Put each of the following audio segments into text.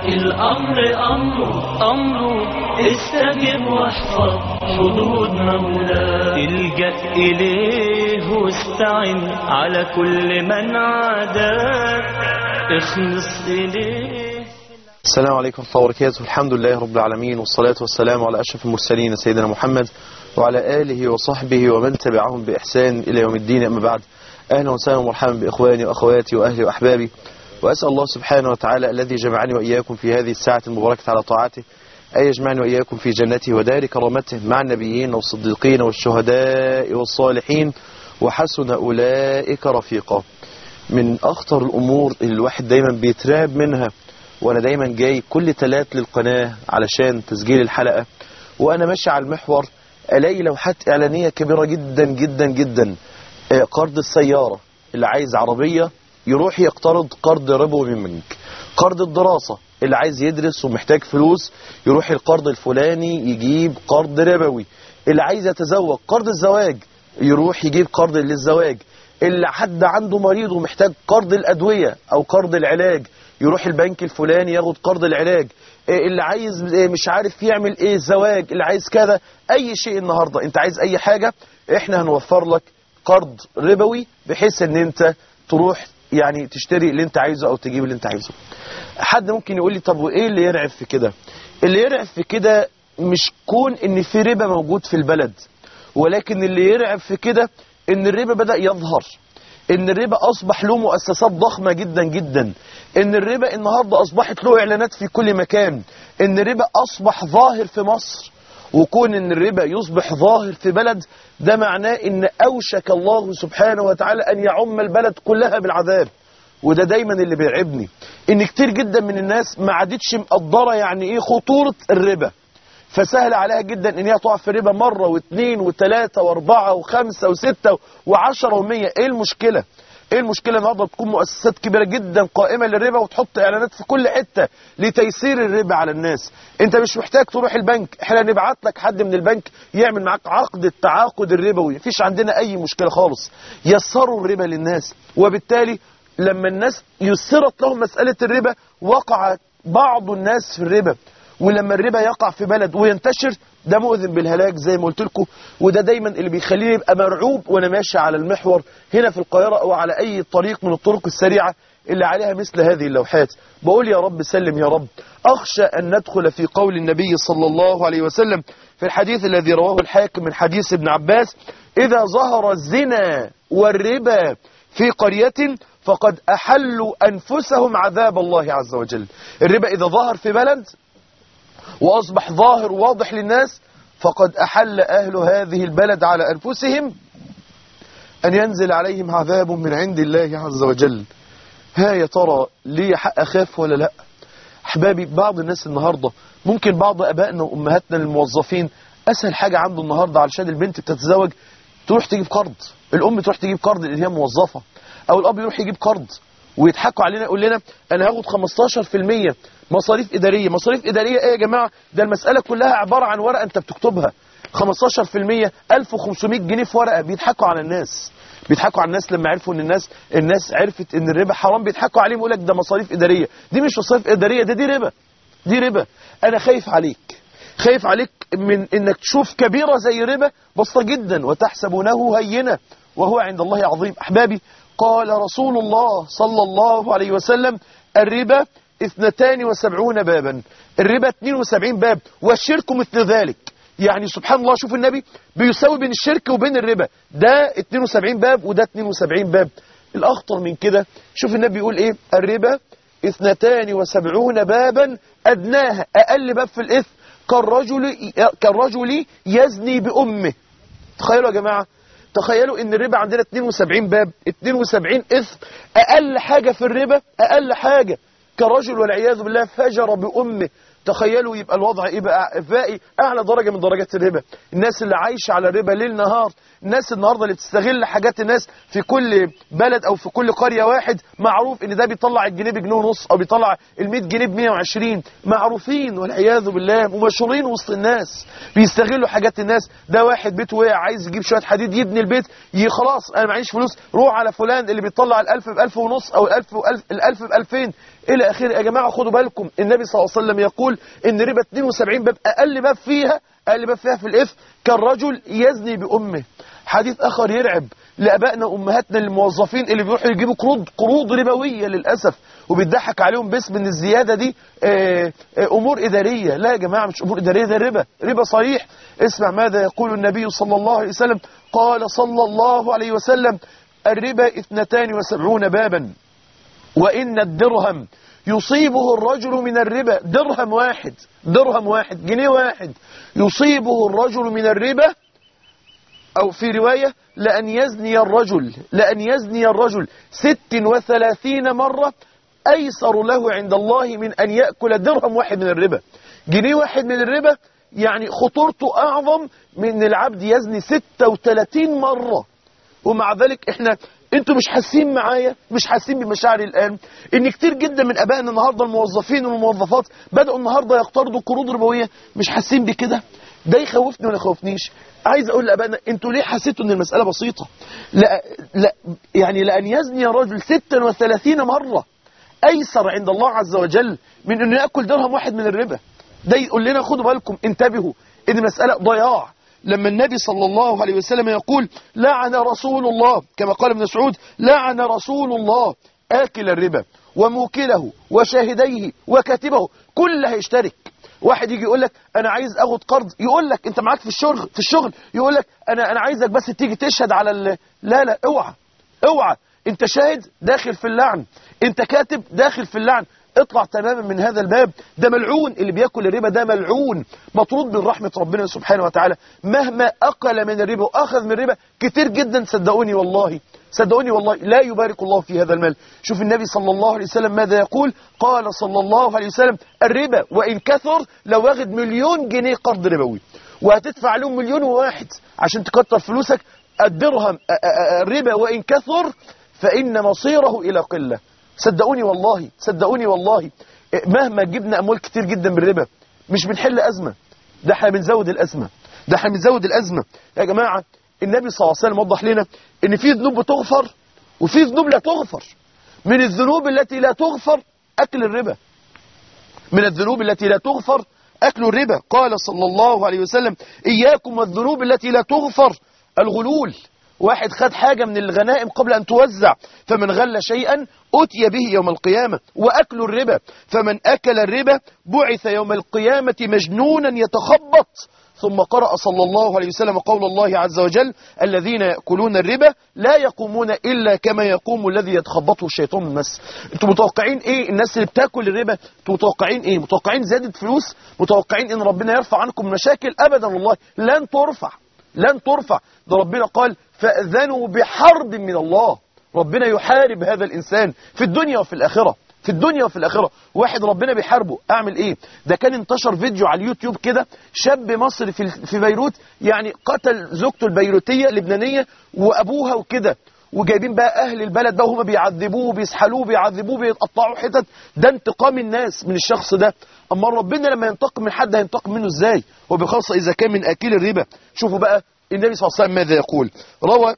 الأمر أمره أمره استجب واحفظ حدود مولاك الجأ إليه واستعن على كل من عاداك اخلص إليه السلام عليكم ورحمة الله وبركاته الحمد لله رب العالمين والصلاة والسلام على أشرف المرسلين سيدنا محمد وعلى آله وصحبه ومن تبعهم بإحسان إلى يوم الدين أما بعد أهلا وسهلا ومرحبا بإخواني وأخواتي وأهلي وأحبابي وأسأل الله سبحانه وتعالى الذي جمعني وإياكم في هذه الساعة المباركة على طاعته أن يجمعني وإياكم في جنته ودار كرامته مع النبيين والصديقين والشهداء والصالحين وحسن أولئك رفيقا من أخطر الأمور اللي الواحد دايما بيترعب منها وأنا دايما جاي كل تلات للقناة علشان تسجيل الحلقة وأنا ماشي على المحور ألاقي لوحات إعلانية كبيرة جدا جدا جدا آه، قرض السيارة اللي عايز عربية يروح يقترض قرض ربوي من بنك قرض الدراسة اللي عايز يدرس ومحتاج فلوس يروح القرض الفلاني يجيب قرض ربوي اللي عايز يتزوج قرض الزواج يروح يجيب قرض للزواج اللي حد عنده مريض ومحتاج قرض الأدوية أو قرض العلاج يروح البنك الفلاني ياخد قرض العلاج إيه اللي عايز إيه مش عارف يعمل ايه الزواج اللي عايز كذا اي شيء النهاردة انت عايز اي حاجة احنا هنوفر لك قرض ربوي بحيث ان انت تروح يعني تشتري اللي انت عايزه او تجيب اللي انت عايزه حد ممكن يقول لي طب وايه اللي يرعب في كده اللي يرعب في كده مش كون ان في ربا موجود في البلد ولكن اللي يرعب في كده ان الربا بدأ يظهر ان الربا اصبح له مؤسسات ضخمة جدا جدا ان الربا النهاردة اصبحت له اعلانات في كل مكان ان الربا اصبح ظاهر في مصر وكون ان الربا يصبح ظاهر في بلد ده معناه ان اوشك الله سبحانه وتعالى ان يعم البلد كلها بالعذاب وده دايما اللي بيرعبني ان كتير جدا من الناس ما عادتش مقدرة يعني ايه خطورة الربا فسهل عليها جدا ان هي تقع في ربا مرة واثنين وثلاثة واربعة وخمسة وستة وعشرة ومية ايه المشكلة ايه المشكلة النهارده تكون مؤسسات كبيرة جدا قائمة للربا وتحط اعلانات في كل حتة لتيسير الربا على الناس انت مش محتاج تروح البنك احنا نبعت لك حد من البنك يعمل معاك عقد التعاقد الربوي مفيش عندنا اي مشكلة خالص يسروا الربا للناس وبالتالي لما الناس يسرت لهم مسألة الربا وقع بعض الناس في الربا ولما الربا يقع في بلد وينتشر ده مؤذن بالهلاك زي ما قلت لكم وده دايما اللي بيخليني ابقى مرعوب وانا ماشي على المحور هنا في القاهرة او على اي طريق من الطرق السريعة اللي عليها مثل هذه اللوحات بقول يا رب سلم يا رب اخشى ان ندخل في قول النبي صلى الله عليه وسلم في الحديث الذي رواه الحاكم من حديث ابن عباس اذا ظهر الزنا والربا في قرية فقد أحلوا أنفسهم عذاب الله عز وجل الربا إذا ظهر في بلد وأصبح ظاهر واضح للناس فقد أحل أهل هذه البلد على أنفسهم أن ينزل عليهم عذاب من عند الله عز وجل ها يا ترى ليه حق أخاف ولا لا أحبابي بعض الناس النهاردة ممكن بعض أبائنا وأمهاتنا الموظفين أسهل حاجة عنده النهاردة علشان البنت تتزوج تروح تجيب قرض الأم تروح تجيب قرض لأن هي موظفة أو الأب يروح يجيب قرض ويضحكوا علينا يقول لنا أنا هاخد 15% مصاريف إدارية مصاريف إدارية إيه يا جماعة ده المسألة كلها عبارة عن ورقة أنت بتكتبها 15% 1500 جنيه في ورقة بيضحكوا على الناس بيضحكوا على الناس لما عرفوا ان الناس الناس عرفت ان الربا حرام بيضحكوا عليهم يقول لك ده مصاريف إدارية دي مش مصاريف إدارية ده دي ربا دي ربا أنا خايف عليك خايف عليك من انك تشوف كبيرة زي ربا بسيطة جدا وتحسبونه هينة وهو عند الله عظيم أحبابي قال رسول الله صلى الله عليه وسلم الربا اثنتان وسبعون بابا الربا 72 باب والشرك مثل ذلك يعني سبحان الله شوف النبي بيساوي بين الشرك وبين الربا ده 72 باب وده 72 باب الأخطر من كده شوف النبي يقول ايه الربا اثنتان وسبعون بابا أدناها أقل باب في الإثم كالرجل, كالرجل يزني بأمه تخيلوا يا جماعة تخيلوا ان الربا عندنا 72 باب 72 اثم اقل حاجة في الربا اقل حاجة كرجل والعياذ بالله فجر بأمه تخيلوا يبقى الوضع ايه بقى فائي اعلى درجة من درجات الربا الناس اللي عايشة على الربا ليل نهار الناس النهاردة اللي بتستغل حاجات الناس في كل بلد او في كل قرية واحد معروف ان ده بيطلع الجنيه بجنيه ونص او بيطلع ال100 جنيه ب 120 معروفين والعياذ بالله ومشهورين وسط الناس بيستغلوا حاجات الناس ده واحد بيته وقع عايز يجيب شوية حديد يبني البيت ي- خلاص انا معيش فلوس روح على فلان اللي بيطلع ال1000 ب1000 ونص او ال1000 ال1000 ب2000 الى اخره يا جماعه خدوا بالكم النبي صلى الله عليه وسلم يقول ان ربا 72 باب اقل باب فيها اقل باب فيها في الاثم كالرجل يزني بامه حديث اخر يرعب لابائنا وامهاتنا الموظفين اللي بيروحوا يجيبوا قروض قروض ربويه للاسف وبيضحك عليهم باسم ان الزياده دي آه، آه، امور اداريه لا يا جماعه مش امور اداريه ده ربا ربا صريح اسمع ماذا يقول النبي صلى الله عليه وسلم قال صلى الله عليه وسلم الربا اثنتان وسبعون بابا وإن الدرهم يصيبه الرجل من الربا درهم واحد درهم واحد جنيه واحد يصيبه الرجل من الربا أو في رواية لأن يزني الرجل لأن يزني الرجل ست وثلاثين مرة أيسر له عند الله من أن يأكل درهم واحد من الربا جنيه واحد من الربا يعني خطورته أعظم من العبد يزني 36 مرة ومع ذلك احنا انتوا مش حاسين معايا مش حاسين بمشاعري الان ان كتير جدا من ابائنا النهارده الموظفين والموظفات بداوا النهارده يقترضوا قروض ربويه مش حاسين بكده ده يخوفني ولا يخوفنيش عايز اقول لابائنا انتوا ليه حسيتوا ان المساله بسيطه لا لا يعني لان يزني رجل 36 مره ايسر عند الله عز وجل من انه ياكل درهم واحد من الربا ده يقول لنا خدوا بالكم انتبهوا ان المساله ضياع لما النبي صلى الله عليه وسلم يقول لعن رسول الله كما قال ابن مسعود لعن رسول الله آكل الربا وموكله وشاهديه وكاتبه كل هيشترك واحد يجي يقول لك انا عايز اخد قرض يقول لك انت معاك في الشغل في الشغل يقول لك انا انا عايزك بس تيجي تشهد على ال... لا لا اوعى اوعى انت شاهد داخل في اللعن انت كاتب داخل في اللعن اطلع تماما من هذا الباب ده ملعون اللي بياكل الربا ده ملعون مطرود من رحمة ربنا سبحانه وتعالى مهما أقل من الربا وأخذ من الربا كتير جدا صدقوني والله صدقوني والله لا يبارك الله في هذا المال شوف النبي صلى الله عليه وسلم ماذا يقول قال صلى الله عليه وسلم الربا وإن كثر لو واخد مليون جنيه قرض ربوي وهتدفع لهم مليون واحد عشان تكتر فلوسك الدرهم الربا وإن كثر فإن مصيره إلى قلة صدقوني والله صدقوني والله مهما جبنا أموال كتير جدا بالربا مش بنحل أزمة ده احنا بنزود الأزمة ده احنا بنزود الأزمة يا جماعة النبي صلى الله عليه وسلم وضح لنا ان في ذنوب بتغفر وفي ذنوب لا تغفر من الذنوب التي لا تغفر أكل الربا من الذنوب التي لا تغفر أكل الربا قال صلى الله عليه وسلم إياكم والذنوب التي لا تغفر الغلول واحد خد حاجة من الغنائم قبل أن توزع فمن غل شيئا أتي به يوم القيامة وأكل الربا فمن أكل الربا بعث يوم القيامة مجنونا يتخبط ثم قرأ صلى الله عليه وسلم قول الله عز وجل الذين يأكلون الربا لا يقومون إلا كما يقوم الذي يتخبطه الشيطان من المس انتوا متوقعين ايه الناس اللي بتاكل الربا انتوا متوقعين ايه متوقعين زيادة فلوس متوقعين ان ربنا يرفع عنكم مشاكل ابدا والله لن ترفع لن ترفع ده ربنا قال فأذنوا بحرب من الله ربنا يحارب هذا الإنسان في الدنيا وفي الآخرة في الدنيا وفي الآخرة واحد ربنا بيحاربه أعمل إيه ده كان انتشر فيديو على اليوتيوب كده شاب مصري في في بيروت يعني قتل زوجته البيروتية لبنانية وأبوها وكده وجايبين بقى أهل البلد بقى وهم بيعذبوه وبيسحلوه بيعذبوه بيقطعوا حتت ده انتقام الناس من الشخص ده أما ربنا لما ينتقم من حد هينتقم منه إزاي وبخاصة إذا كان من أكيل الربا شوفوا بقى النبي صلى الله عليه وسلم ماذا يقول روى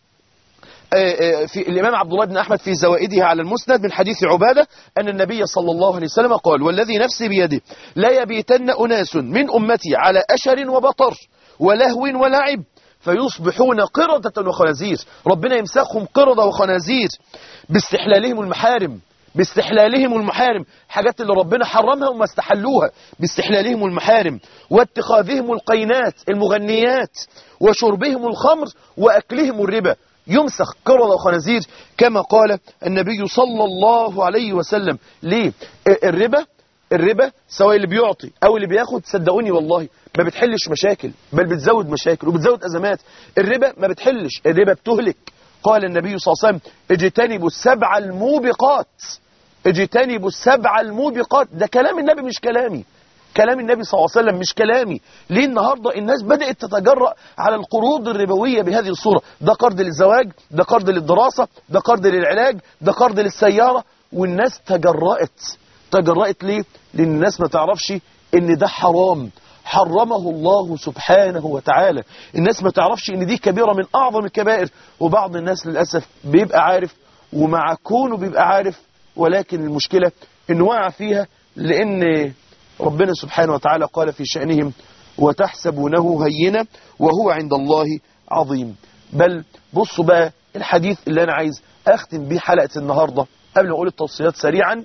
في الإمام عبد الله بن أحمد في زوائده على المسند من حديث عبادة أن النبي صلى الله عليه وسلم قال والذي نفسي بيده لا يبيتن أناس من أمتي على أشر وبطر ولهو ولعب فيصبحون قردة وخنازير ربنا يمسخهم قردة وخنازير باستحلالهم المحارم باستحلالهم المحارم حاجات اللي ربنا حرمها وما استحلوها باستحلالهم المحارم واتخاذهم القينات المغنيات وشربهم الخمر وأكلهم الربا يمسخ قردة وخنازير كما قال النبي صلى الله عليه وسلم ليه الربا الربا سواء اللي بيعطي او اللي بياخد صدقوني والله ما بتحلش مشاكل بل بتزود مشاكل وبتزود ازمات الربا ما بتحلش الربا بتهلك قال النبي صلى الله عليه وسلم اجتنبوا السبع الموبقات اجتنبوا السبع الموبقات ده كلام النبي مش كلامي كلام النبي صلى الله عليه وسلم مش كلامي ليه النهاردة الناس بدأت تتجرأ على القروض الربوية بهذه الصورة ده قرض للزواج ده قرض للدراسة ده قرض للعلاج ده قرض للسيارة والناس تجرأت تجرأت ليه لأن الناس ما تعرفش ان ده حرام حرمه الله سبحانه وتعالى الناس ما تعرفش ان دي كبيرة من اعظم الكبائر وبعض الناس للأسف بيبقى عارف ومع كونه بيبقى عارف ولكن المشكلة إنه وقع فيها لأن ربنا سبحانه وتعالى قال في شأنهم وتحسبونه هينا وهو عند الله عظيم بل بصوا بقى الحديث اللي أنا عايز أختم بيه حلقة النهاردة قبل ما أقول التوصيات سريعا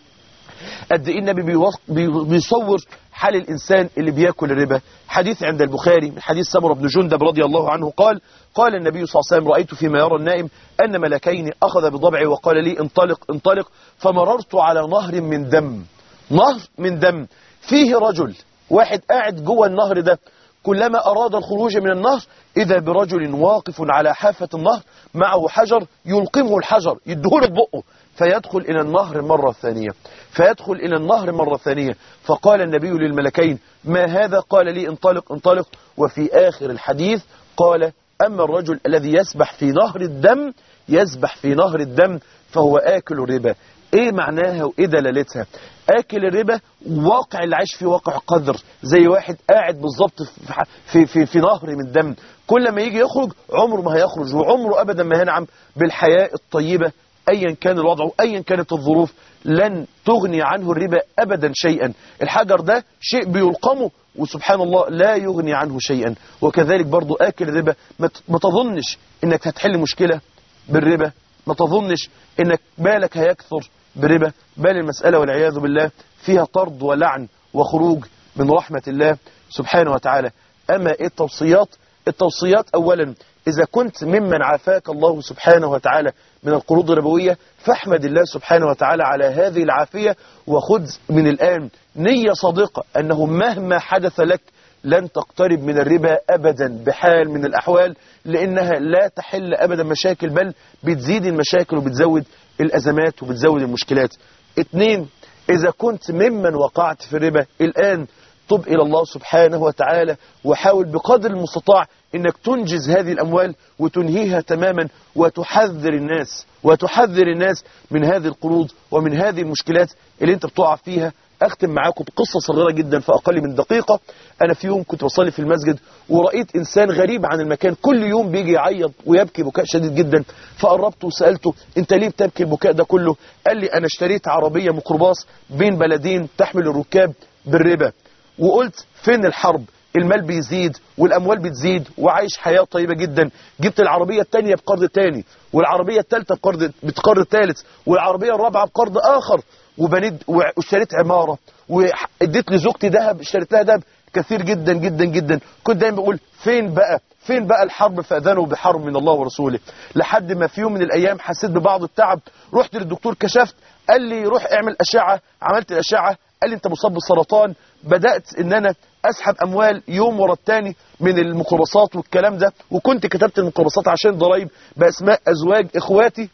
قد ايه النبي بيوص- بي- بيصور حال الانسان اللي بياكل الربا حديث عند البخاري من حديث سمره بن جندب رضي الله عنه قال قال النبي صلى الله عليه وسلم رايت فيما يرى النائم ان ملكين اخذ بضبعي وقال لي انطلق انطلق فمررت على نهر من دم نهر من دم فيه رجل واحد قاعد جوه النهر ده كلما أراد الخروج من النهر إذا برجل واقف على حافة النهر معه حجر يلقمه الحجر يدهوله ببقه فيدخل إلى النهر مرة ثانية فيدخل إلى النهر مرة ثانية فقال النبي للملكين ما هذا قال لي انطلق انطلق وفي آخر الحديث قال أما الرجل الذي يسبح في نهر الدم يسبح في نهر الدم فهو آكل الربا ايه معناها وايه دلالتها اكل الربا واقع اللي عايش فيه واقع قذر زي واحد قاعد بالظبط في, في, في, في نهر من دم كل ما يجي يخرج عمره ما هيخرج وعمره ابدا ما هينعم بالحياة الطيبة ايا كان الوضع وايا كانت الظروف لن تغني عنه الربا ابدا شيئا الحجر ده شيء بيلقمه وسبحان الله لا يغني عنه شيئا وكذلك برضو اكل الربا ما ت- ما تظنش انك هتحل مشكلة بالربا ما تظنش انك بالك هيكثر بربا بل المسألة والعياذ بالله فيها طرد ولعن وخروج من رحمة الله سبحانه وتعالى أما إيه التوصيات التوصيات أولا إذا كنت ممن عافاك الله سبحانه وتعالى من القروض الربوية فاحمد الله سبحانه وتعالى على هذه العافية وخذ من الآن نية صادقة أنه مهما حدث لك لن تقترب من الربا أبدا بحال من الأحوال لأنها لا تحل أبدا مشاكل بل بتزيد المشاكل وبتزود الأزمات وبتزود المشكلات اتنين إذا كنت ممن وقعت في الربا الآن تب إلى الله سبحانه وتعالى وحاول بقدر المستطاع أنك تنجز هذه الأموال وتنهيها تماما وتحذر الناس وتحذر الناس من هذه القروض ومن هذه المشكلات اللي انت بتقع فيها اختم معاكم بقصة صغيرة جدا في اقل من دقيقة انا في يوم كنت بصلي في المسجد ورأيت انسان غريب عن المكان كل يوم بيجي يعيط ويبكي بكاء شديد جدا فقربته وسألته انت ليه بتبكي البكاء ده كله قال لي انا اشتريت عربية ميكروباص بين بلدين تحمل الركاب بالربا وقلت فين الحرب المال بيزيد والاموال بتزيد وعايش حياة طيبة جدا جبت العربية التانية بقرض تاني والعربية التالتة بقرض بقرض تالت والعربية الرابعة بقرض اخر وبنيت واشتريت عمارة واديت لزوجتي ذهب اشتريت لها ذهب كثير جدا جدا جدا كنت دايما بقول فين بقى فين بقى الحرب فاذنوا بحرب من الله ورسوله لحد ما في يوم من الايام حسيت ببعض التعب رحت للدكتور كشفت قال لي روح اعمل اشعه عملت الاشعه قال لي انت مصاب بالسرطان بدات ان انا اسحب اموال يوم ورا الثاني من الميكروباصات والكلام ده وكنت كتبت الميكروباصات عشان ضرايب باسماء ازواج اخواتي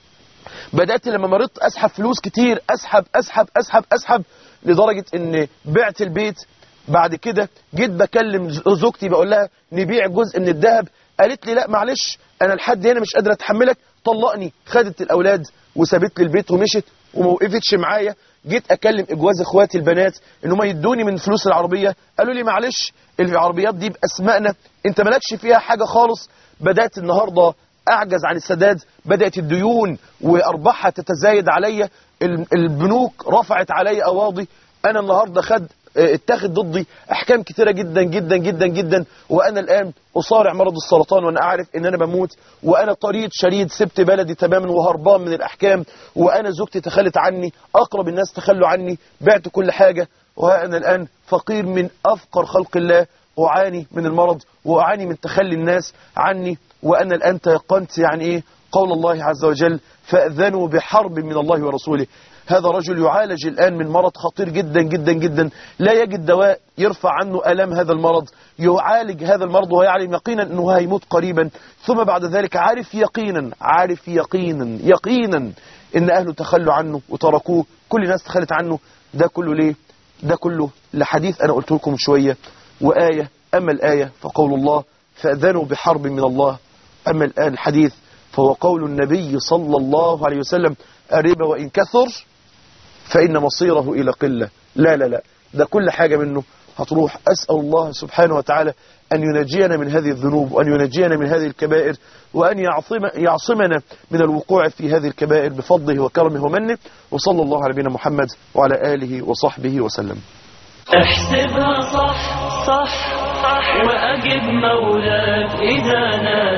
بدات لما مرضت اسحب فلوس كتير اسحب اسحب اسحب اسحب لدرجه ان بعت البيت بعد كده جيت بكلم زوجتي بقول لها نبيع جزء من الذهب قالت لي لا معلش انا لحد هنا مش قادره اتحملك طلقني خدت الاولاد وسابت لي البيت ومشت وما وقفتش معايا جيت اكلم اجواز اخواتي البنات ان هم يدوني من فلوس العربيه قالوا لي معلش العربيات دي باسمائنا انت مالكش فيها حاجه خالص بدات النهارده اعجز عن السداد بدات الديون وارباحها تتزايد عليا البنوك رفعت عليا قواضي انا النهارده خد اتخذ ضدي احكام كتيرة جدا جدا جدا جدا وانا الان اصارع مرض السرطان وانا اعرف ان انا بموت وانا طريد شريد سبت بلدي تماما وهربان من الاحكام وانا زوجتي تخلت عني اقرب الناس تخلوا عني بعت كل حاجة وانا الان فقير من افقر خلق الله اعاني من المرض واعاني من تخلي الناس عني وانا الان تيقنت يعني ايه قول الله عز وجل فاذنوا بحرب من الله ورسوله هذا رجل يعالج الآن من مرض خطير جدا جدا جدا لا يجد دواء يرفع عنه ألم هذا المرض يعالج هذا المرض ويعلم يقينا أنه هيموت قريبا ثم بعد ذلك عارف يقينا عارف يقينا يقينا أن أهله تخلوا عنه وتركوه كل الناس تخلت عنه ده كله ليه ده كله لحديث أنا قلت لكم شوية وآية أما الآية فقول الله فأذنوا بحرب من الله أما الآن الحديث فهو قول النبي صلى الله عليه وسلم الربا وإن كثر فإن مصيره إلى قلة لا لا لا ده كل حاجة منه هتروح أسأل الله سبحانه وتعالى أن ينجينا من هذه الذنوب وأن ينجينا من هذه الكبائر وأن يعصم يعصمنا من الوقوع في هذه الكبائر بفضله وكرمه ومنه وصلى الله على نبينا محمد وعلى آله وصحبه وسلم احسبها صح صح صح وأجب مولاك إذا نادى